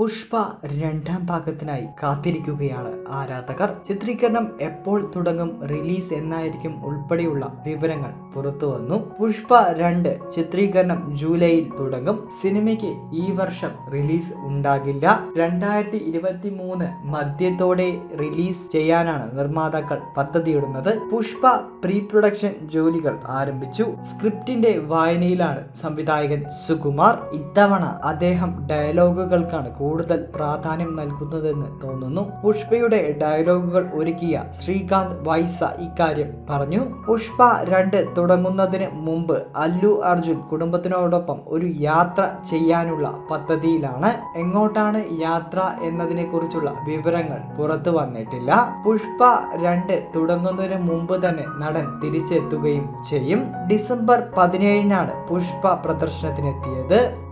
പുഷ്പ രണ്ടാം ഭാഗത്തിനായി കാത്തിരിക്കുകയാണ് ആരാധകർ ചിത്രീകരണം എപ്പോൾ തുടങ്ങും റിലീസ് എന്നായിരിക്കും ഉൾപ്പെടെയുള്ള വിവരങ്ങൾ പുറത്തു വന്നു പുഷ്പ രണ്ട് ചിത്രീകരണം ജൂലൈയിൽ തുടങ്ങും സിനിമയ്ക്ക് ഈ വർഷം റിലീസ് ഉണ്ടാകില്ല രണ്ടായിരത്തി ഇരുപത്തി മൂന്ന് മധ്യത്തോടെ റിലീസ് ചെയ്യാനാണ് നിർമ്മാതാക്കൾ പദ്ധതിയിടുന്നത് പുഷ്പ പ്രീ പ്രൊഡക്ഷൻ ജോലികൾ ആരംഭിച്ചു സ്ക്രിപ്റ്റിന്റെ വായനയിലാണ് സംവിധായകൻ സുകുമാർ ഇത്തവണ അദ്ദേഹം ഡയലോഗുകൾക്കാണ് കൂടുതൽ പ്രാധാന്യം നൽകുന്നതെന്ന് തോന്നുന്നു പുഷ്പയുടെ ഡയലോഗുകൾ ഒരുക്കിയ ശ്രീകാന്ത് വൈസ ഇക്കാര്യം പറഞ്ഞു പുഷ്പ രണ്ട് തുടങ്ങുന്നതിന് മുമ്പ് അല്ലു അർജുൻ കുടുംബത്തിനോടൊപ്പം ഒരു യാത്ര ചെയ്യാനുള്ള പദ്ധതിയിലാണ് എങ്ങോട്ടാണ് യാത്ര എന്നതിനെ കുറിച്ചുള്ള വിവരങ്ങൾ പുറത്തു വന്നിട്ടില്ല പുഷ്പ രണ്ട് തുടങ്ങുന്നതിന് മുമ്പ് തന്നെ നടൻ തിരിച്ചെത്തുകയും ചെയ്യും ഡിസംബർ പതിനേഴിനാണ് പുഷ്പ പ്രദർശനത്തിനെത്തിയത്